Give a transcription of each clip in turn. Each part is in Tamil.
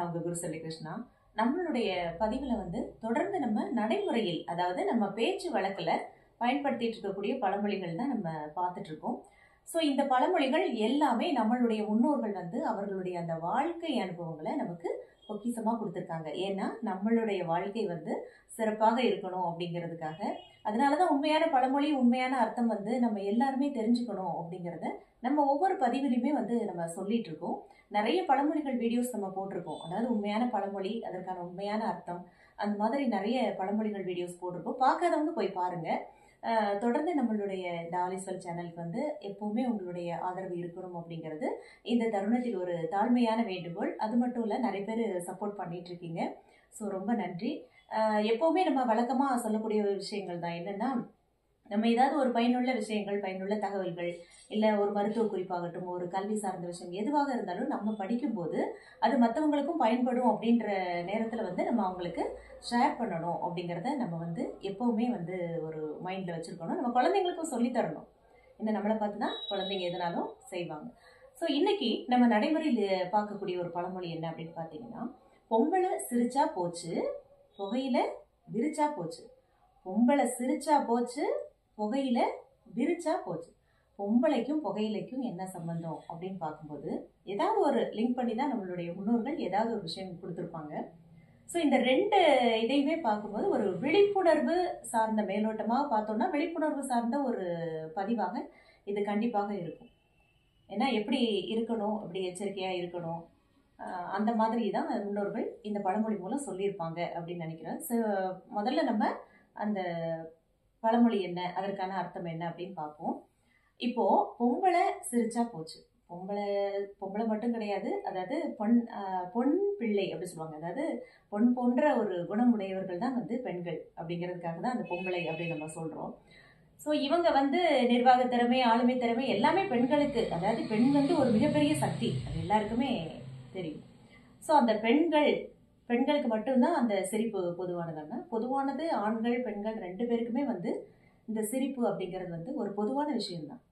உங்க குரு சொல்லி கிருஷ்ணா நம்மளுடைய பதிவுல வந்து தொடர்ந்து நம்ம நடைமுறையில் அதாவது நம்ம பேச்சு வழக்குல பயன்படுத்திட்டு இருக்கக்கூடிய பழமொழிகள் தான் நம்ம பார்த்துட்டு இருக்கோம் ஸோ இந்த பழமொழிகள் எல்லாமே நம்மளுடைய முன்னோர்கள் வந்து அவர்களுடைய அந்த வாழ்க்கை அனுபவங்களை நமக்கு பொக்கிசமா கொடுத்துருக்காங்க ஏன்னா நம்மளுடைய வாழ்க்கை வந்து சிறப்பாக இருக்கணும் அப்படிங்கிறதுக்காக அதனாலதான் உண்மையான பழமொழி உண்மையான அர்த்தம் வந்து நம்ம எல்லாருமே தெரிஞ்சுக்கணும் அப்படிங்கிறத நம்ம ஒவ்வொரு பதிவிலையுமே வந்து நம்ம சொல்லிட்டு இருக்கோம் நிறைய பழமொழிகள் வீடியோஸ் நம்ம போட்டிருக்கோம் அதாவது உண்மையான பழமொழி அதற்கான உண்மையான அர்த்தம் அந்த மாதிரி நிறைய பழமொழிகள் வீடியோஸ் போட்டிருக்கோம் பார்க்காதவங்க போய் பாருங்க அஹ் தொடர்ந்து நம்மளுடைய இந்த ஆலிஸ்வல் சேனலுக்கு வந்து எப்பவுமே உங்களுடைய ஆதரவு இருக்கணும் அப்படிங்கிறது இந்த தருணத்தில் ஒரு தாழ்மையான வேண்டுகோள் அது மட்டும் இல்லை நிறைய பேர் சப்போர்ட் பண்ணிட்டு இருக்கீங்க ஸோ ரொம்ப நன்றி அஹ் எப்பவுமே நம்ம வழக்கமாக சொல்லக்கூடிய ஒரு விஷயங்கள் தான் என்னன்னா நம்ம ஏதாவது ஒரு பயனுள்ள விஷயங்கள் பயனுள்ள தகவல்கள் இல்லை ஒரு மருத்துவ குறிப்பாகட்டும் ஒரு கல்வி சார்ந்த விஷயம் எதுவாக இருந்தாலும் நம்ம படிக்கும்போது அது மற்றவங்களுக்கும் பயன்படும் அப்படின்ற நேரத்தில் வந்து நம்ம அவங்களுக்கு ஷேர் பண்ணணும் அப்படிங்கிறத நம்ம வந்து எப்பவுமே வந்து ஒரு மைண்டில் வச்சுருக்கணும் நம்ம குழந்தைங்களுக்கும் சொல்லித் தரணும் என்ன நம்மளை பார்த்து தான் குழந்தைங்க எதுனாலும் செய்வாங்க ஸோ இன்னைக்கு நம்ம நடைமுறையில் பார்க்கக்கூடிய ஒரு பழமொழி என்ன அப்படின்னு பார்த்தீங்கன்னா பொம்பளை சிரிச்சா போச்சு புகையில விரிச்சா போச்சு பொம்பளை சிரிச்சா போச்சு புகையில விரிச்சா போச்சு பொம்பளைக்கும் புகையிலைக்கும் என்ன சம்பந்தம் அப்படின்னு பார்க்கும்போது ஏதாவது ஒரு லிங்க் பண்ணி தான் நம்மளுடைய முன்னோர்கள் ஏதாவது ஒரு விஷயம் கொடுத்துருப்பாங்க ஸோ இந்த ரெண்டு இதையுமே பார்க்கும்போது ஒரு விழிப்புணர்வு சார்ந்த மேலோட்டமாக பார்த்தோம்னா விழிப்புணர்வு சார்ந்த ஒரு பதிவாக இது கண்டிப்பாக இருக்கும் ஏன்னா எப்படி இருக்கணும் எப்படி எச்சரிக்கையாக இருக்கணும் ஆஹ் அந்த மாதிரி தான் முன்னோர்கள் இந்த பழமொழி மூலம் சொல்லியிருப்பாங்க அப்படின்னு நினைக்கிறேன் ஸோ முதல்ல நம்ம அந்த பழமொழி என்ன அதற்கான அர்த்தம் என்ன அப்படின்னு பார்ப்போம் இப்போ பொம்பளை சிரிச்சா போச்சு பொம்பளை பொம்பளை மட்டும் கிடையாது அதாவது பொன் ஆஹ் பொன் பிள்ளை அப்படி சொல்லுவாங்க அதாவது பொன் போன்ற ஒரு குணமுடையவர்கள் தான் வந்து பெண்கள் அப்படிங்கிறதுக்காக தான் அந்த பொம்பளை அப்படின்னு நம்ம சொல்றோம் ஸோ இவங்க வந்து நிர்வாக திறமை ஆளுமை திறமை எல்லாமே பெண்களுக்கு அதாவது பெண் வந்து ஒரு மிகப்பெரிய சக்தி அது எல்லாருக்குமே தெரியும் ஸோ அந்த பெண்கள் பெண்களுக்கு மட்டும்தான் அந்த சிரிப்பு பொதுவானதாங்க பொதுவானது ஆண்கள் பெண்கள் ரெண்டு பேருக்குமே வந்து இந்த சிரிப்பு அப்படிங்கிறது வந்து ஒரு பொதுவான விஷயம்தான்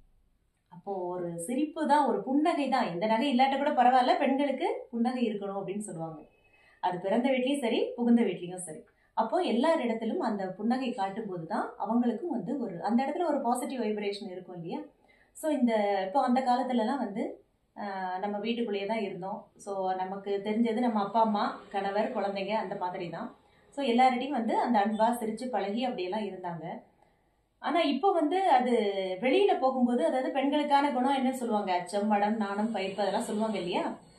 அப்போ ஒரு சிரிப்பு தான் ஒரு புன்னகை தான் எந்த நகை இல்லாட்ட கூட பரவாயில்ல பெண்களுக்கு புன்னகை இருக்கணும் அப்படின்னு சொல்லுவாங்க அது பிறந்த வீட்லயும் சரி புகுந்த வீட்லயும் சரி அப்போ எல்லார் இடத்திலும் அந்த புன்னகை காட்டும் போது தான் அவங்களுக்கும் வந்து ஒரு அந்த இடத்துல ஒரு பாசிட்டிவ் வைப்ரேஷன் இருக்கும் இல்லையா ஸோ இந்த இப்போ அந்த காலத்துலலாம் வந்து ஆஹ், நம்ம வீட்டுக்குள்ளேயே தான் இருந்தோம் ஸோ நமக்கு தெரிஞ்சது நம்ம அப்பா அம்மா கணவர் குழந்தைங்க அந்த மாதிரி தான் ஸோ எல்லார்கிட்டையும் வந்து அந்த அன்பா சிரிச்சு பழகி அப்படியெல்லாம் இருந்தாங்க ஆனா இப்போ வந்து அது வெளியில போகும்போது அதாவது பெண்களுக்கான குணம் என்ன சொல்லுவாங்க அச்சம் மடம் நாணம் பயிர்ப்பு அதெல்லாம் சொல்லுவாங்க இல்லையா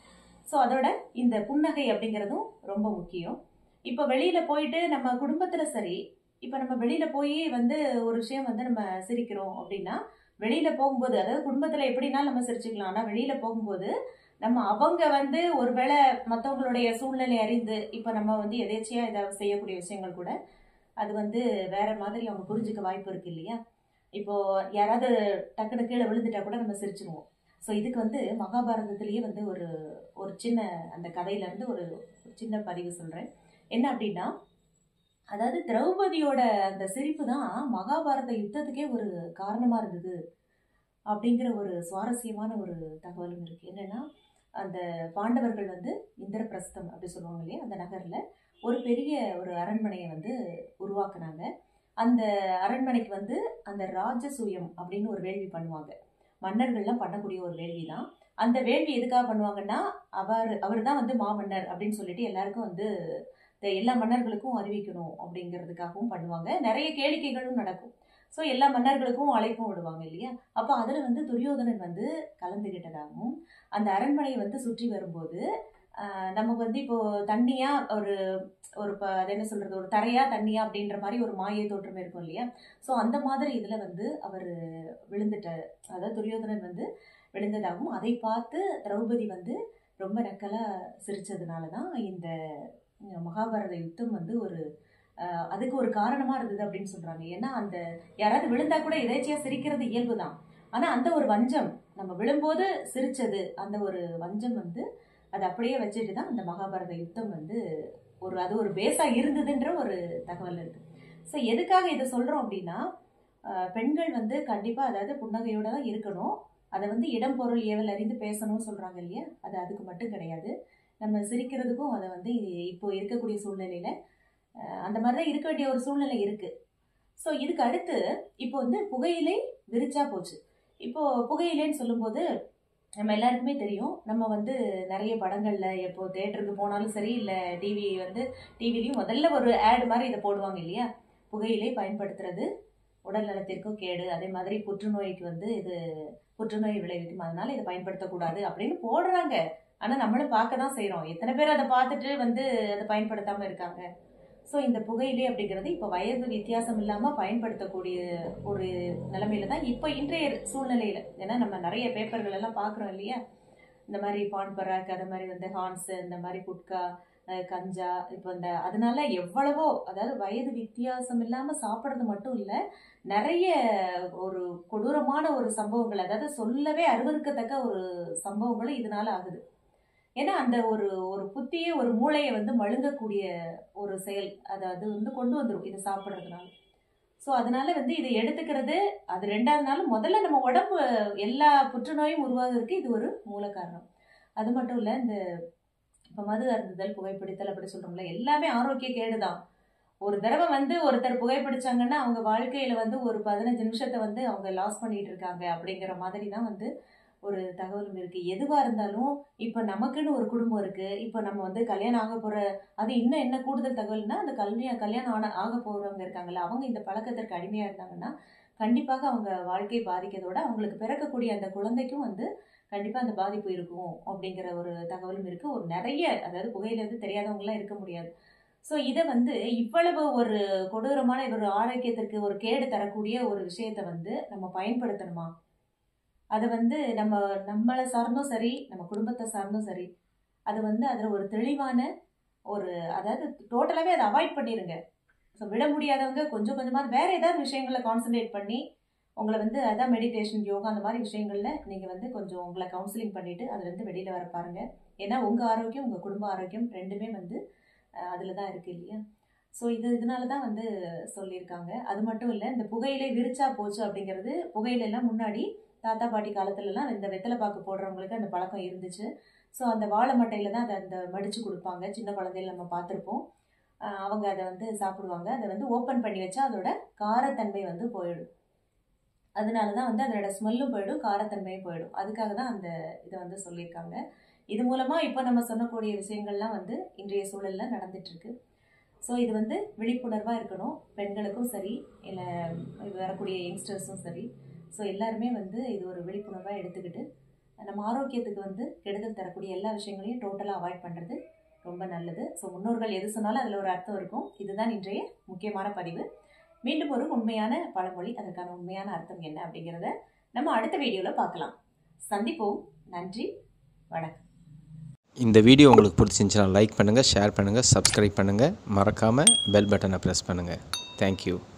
ஸோ அதோட இந்த புன்னகை அப்படிங்கிறதும் ரொம்ப முக்கியம் இப்போ வெளியில போயிட்டு நம்ம குடும்பத்துல சரி இப்போ நம்ம வெளியில போய் வந்து ஒரு விஷயம் வந்து நம்ம சிரிக்கிறோம் அப்படின்னா வெளியில போகும்போது அதாவது குடும்பத்துல எப்படினாலும் நம்ம சிரிச்சுக்கலாம் ஆனா வெளியில போகும்போது நம்ம அவங்க வந்து ஒருவேளை மற்றவங்களுடைய சூழ்நிலை அறிந்து இப்போ நம்ம வந்து எதேச்சியா ஏதாவது செய்யக்கூடிய விஷயங்கள் கூட அது வந்து வேற மாதிரி அவங்க புரிஞ்சுக்க வாய்ப்பு இருக்கு இல்லையா இப்போ யாராவது டக்குனு கீழே விழுந்துட்டா கூட நம்ம சிரிச்சிருவோம் ஸோ இதுக்கு வந்து மகாபாரதத்திலேயே வந்து ஒரு ஒரு சின்ன அந்த கதையில இருந்து ஒரு ஒரு சின்ன பதிவு சொல்றேன் என்ன அப்படின்னா அதாவது திரௌபதியோட அந்த சிரிப்பு தான் மகாபாரத யுத்தத்துக்கே ஒரு காரணமா இருந்தது அப்படிங்கிற ஒரு சுவாரஸ்யமான ஒரு தகவலும் இருக்கு என்னன்னா அந்த பாண்டவர்கள் வந்து இந்திரபிரஸ்தம் அப்படி சொல்லுவாங்க இல்லையா அந்த நகர்ல ஒரு பெரிய ஒரு அரண்மனையை வந்து உருவாக்குனாங்க அந்த அரண்மனைக்கு வந்து அந்த ராஜசூயம் அப்படின்னு ஒரு வேள்வி பண்ணுவாங்க மன்னர்கள்லாம் பண்ணக்கூடிய ஒரு வேள்வி தான் அந்த வேள்வி எதுக்காக பண்ணுவாங்கன்னா அவர் அவர் தான் வந்து மாமன்னர் அப்படின்னு சொல்லிட்டு எல்லாருக்கும் வந்து இந்த எல்லா மன்னர்களுக்கும் அறிவிக்கணும் அப்படிங்கிறதுக்காகவும் பண்ணுவாங்க நிறைய கேளிக்கைகளும் நடக்கும் ஸோ எல்லா மன்னர்களுக்கும் அழைப்பும் விடுவாங்க இல்லையா அப்போ அதில் வந்து துரியோதனன் வந்து கலந்துகிட்டதாகவும் அந்த அரண்மனையை வந்து சுற்றி வரும்போது ஆஹ் நமக்கு வந்து இப்போ தண்ணியா ஒரு ஒரு ப அது என்ன சொல்றது ஒரு தரையா தண்ணியா அப்படின்ற மாதிரி ஒரு மாயை தோற்றம் இருக்கும் இல்லையா ஸோ அந்த மாதிரி இதுல வந்து அவர் விழுந்துட்ட அதாவது துரியோதனன் வந்து விழுந்ததாகவும் அதை பார்த்து திரௌபதி வந்து ரொம்ப நக்கலா சிரிச்சதுனால தான் இந்த மகாபாரத யுத்தம் வந்து ஒரு ஆஹ் அதுக்கு ஒரு காரணமா இருந்தது அப்படின்னு சொல்றாங்க ஏன்னா அந்த யாராவது விழுந்தா கூட எதேச்சியா சிரிக்கிறது இயல்பு தான் ஆனா அந்த ஒரு வஞ்சம் நம்ம விழும்போது சிரிச்சது அந்த ஒரு வஞ்சம் வந்து அது அப்படியே வச்சுட்டு தான் அந்த மகாபாரத யுத்தம் வந்து ஒரு அது ஒரு பேஸா இருந்ததுன்ற ஒரு தகவல் இருக்கு ஸோ எதுக்காக இதை சொல்றோம் அப்படின்னா ஆஹ் பெண்கள் வந்து கண்டிப்பா அதாவது புன்னகையோட தான் இருக்கணும் அதை வந்து இடம் பொருள் ஏவல் அறிந்து பேசணும்னு சொல்றாங்க இல்லையா அது அதுக்கு மட்டும் கிடையாது நம்ம சிரிக்கிறதுக்கும் அதை வந்து இப்போ இருக்கக்கூடிய சூழ்நிலையில அஹ், அந்த மாதிரி தான் இருக்க வேண்டிய ஒரு சூழ்நிலை இருக்கு ஸோ இதுக்கு அடுத்து இப்போ வந்து புகையிலை விரிச்சா போச்சு இப்போ புகையிலைன்னு சொல்லும்போது நம்ம எல்லாருக்குமே தெரியும் நம்ம வந்து நிறைய படங்கள்ல எப்போ தேட்டருக்கு போனாலும் சரி இல்லை டிவி வந்து டிவிலையும் முதல்ல ஒரு ஆட் மாதிரி இதை போடுவாங்க இல்லையா புகையிலை பயன்படுத்துறது உடல் நலத்திற்கும் கேடு அதே மாதிரி புற்றுநோய்க்கு வந்து இது புற்றுநோய் விளைவிக்கும் அதனால இதை பயன்படுத்தக்கூடாது அப்படின்னு போடுறாங்க ஆனா நம்மளும் பார்க்க தான் செய்றோம் எத்தனை பேர் அதை பார்த்துட்டு வந்து அதை பயன்படுத்தாம இருக்காங்க ஸோ இந்த புகையிலை அப்படிங்கிறது இப்போ வயது வித்தியாசம் இல்லாம பயன்படுத்தக்கூடிய ஒரு நிலைமையில தான் இப்போ இன்றைய சூழ்நிலையில ஏன்னா நம்ம நிறைய பேப்பர்கள் எல்லாம் பார்க்குறோம் இல்லையா இந்த மாதிரி பான் பராக் அது மாதிரி வந்து ஹான்ஸ் இந்த மாதிரி குட்கா அஹ் கஞ்சா இப்போ இந்த அதனால எவ்வளவோ அதாவது வயது வித்தியாசம் இல்லாம சாப்பிட்றது மட்டும் இல்ல நிறைய ஒரு கொடூரமான ஒரு சம்பவங்கள் அதாவது சொல்லவே அருவருக்கத்தக்க ஒரு சம்பவங்களும் இதனால ஆகுது ஏன்னா அந்த ஒரு ஒரு புத்திய ஒரு மூளையை வந்து மழுங்கக்கூடிய ஒரு செயல் அதாவது வந்து கொண்டு வந்துரும் இதை சாப்பிட்றதுனால ஸோ அதனால வந்து இதை எடுத்துக்கிறது அது ரெண்டாவது நாள் முதல்ல நம்ம உடம்பு எல்லா புற்றுநோயும் உருவாகிறதுக்கு இது ஒரு மூல காரணம் அது மட்டும் இல்லை இந்த இப்போ மது அருந்துதல் புகைப்பிடித்தல் அப்படி சொல்றோம்ல எல்லாமே ஆரோக்கிய கேடுதான் ஒரு தடவை வந்து ஒருத்தர் புகைப்பிடிச்சாங்கன்னா அவங்க வாழ்க்கையில வந்து ஒரு பதினஞ்சு நிமிஷத்தை வந்து அவங்க லாஸ் பண்ணிட்டு இருக்காங்க அப்படிங்கிற மாதிரி தான் வந்து ஒரு தகவலும் இருக்கு எதுவா இருந்தாலும் இப்ப நமக்குன்னு ஒரு குடும்பம் இருக்கு இப்ப நம்ம வந்து கல்யாணம் ஆக போற அது இன்னும் என்ன கூடுதல் தகவல்னா அந்த கல்யாணம் கல்யாணம் ஆன ஆக போறவங்க இருக்காங்கல்ல அவங்க இந்த பழக்கத்திற்கு அடிமையா இருந்தாங்கன்னா கண்டிப்பாக அவங்க வாழ்க்கை பாதிக்கிறதோட அவங்களுக்கு பிறக்கக்கூடிய அந்த குழந்தைக்கும் வந்து கண்டிப்பா அந்த பாதிப்பு இருக்கும் அப்படிங்கிற ஒரு தகவலும் இருக்கு ஒரு நிறைய அதாவது புகையில இருந்து தெரியாதவங்க எல்லாம் இருக்க முடியாது ஸோ இதை வந்து இவ்வளவு ஒரு கொடூரமான ஒரு ஆரோக்கியத்திற்கு ஒரு கேடு தரக்கூடிய ஒரு விஷயத்த வந்து நம்ம பயன்படுத்தணுமா அதை வந்து நம்ம நம்மளை சார்ந்தும் சரி நம்ம குடும்பத்தை சார்ந்தும் சரி அது வந்து அதில் ஒரு தெளிவான ஒரு அதாவது டோட்டலாகவே அதை அவாய்ட் பண்ணிடுங்க ஸோ விட முடியாதவங்க கொஞ்சம் கொஞ்சமாக வேற ஏதாவது விஷயங்களை கான்சென்ட்ரேட் பண்ணி உங்களை வந்து அதான் மெடிடேஷன் யோகா அந்த மாதிரி விஷயங்கள்ல நீங்கள் வந்து கொஞ்சம் உங்களை கவுன்சிலிங் பண்ணிட்டு அதுலேருந்து வெளியில் வர பாருங்க ஏன்னா உங்கள் ஆரோக்கியம் உங்கள் குடும்ப ஆரோக்கியம் ரெண்டுமே வந்து அதில் தான் இருக்கு இல்லையா ஸோ இது இதனால தான் வந்து சொல்லியிருக்காங்க அது மட்டும் இல்லை இந்த புகையிலை விரிச்சா போச்சு அப்படிங்கிறது புகையிலெல்லாம் முன்னாடி தாத்தா பாட்டி காலத்துலலாம் இந்த வெத்தலை பாக்கு போடுறவங்களுக்கு அந்த பழக்கம் இருந்துச்சு ஸோ அந்த வாழை மட்டையில தான் அதை அந்த மடிச்சு கொடுப்பாங்க சின்ன குழந்தையில நம்ம பார்த்துருப்போம் ஆஹ் அவங்க அதை வந்து சாப்பிடுவாங்க அதை வந்து ஓப்பன் பண்ணி வச்சா அதோட காரத்தன்மை வந்து போயிடும் அதனால தான் வந்து அதோட ஸ்மெல்லும் போயிடும் காரத்தன்மையும் போயிடும் அதுக்காக தான் அந்த இதை வந்து சொல்லியிருக்காங்க இது மூலமா இப்போ நம்ம சொல்லக்கூடிய விஷயங்கள்லாம் வந்து இன்றைய சூழல்ல நடந்துட்டு இருக்கு ஸோ இது வந்து விழிப்புணர்வா இருக்கணும் பெண்களுக்கும் சரி இல்லை வரக்கூடிய யங்ஸ்டர்ஸும் சரி ஸோ எல்லாருமே வந்து இது ஒரு விழிப்புணர்வாக எடுத்துக்கிட்டு நம்ம ஆரோக்கியத்துக்கு வந்து கெடுதல் தரக்கூடிய எல்லா விஷயங்களையும் டோட்டலாக அவாய்ட் பண்ணுறது ரொம்ப நல்லது ஸோ முன்னோர்கள் எது சொன்னாலும் அதில் ஒரு அர்த்தம் இருக்கும் இதுதான் இன்றைய முக்கியமான பதிவு மீண்டும் ஒரு உண்மையான பழமொழி அதற்கான உண்மையான அர்த்தம் என்ன அப்படிங்கிறத நம்ம அடுத்த வீடியோவில் பார்க்கலாம் சந்திப்போம் நன்றி வணக்கம் இந்த வீடியோ உங்களுக்கு பிடிச்சிருந்துச்சுன்னா லைக் பண்ணுங்கள் ஷேர் பண்ணுங்கள் சப்ஸ்கிரைப் பண்ணுங்கள் மறக்காமல் பெல் பட்டனை ப்ரெஸ் பண்ணுங்கள் தேங்க்யூ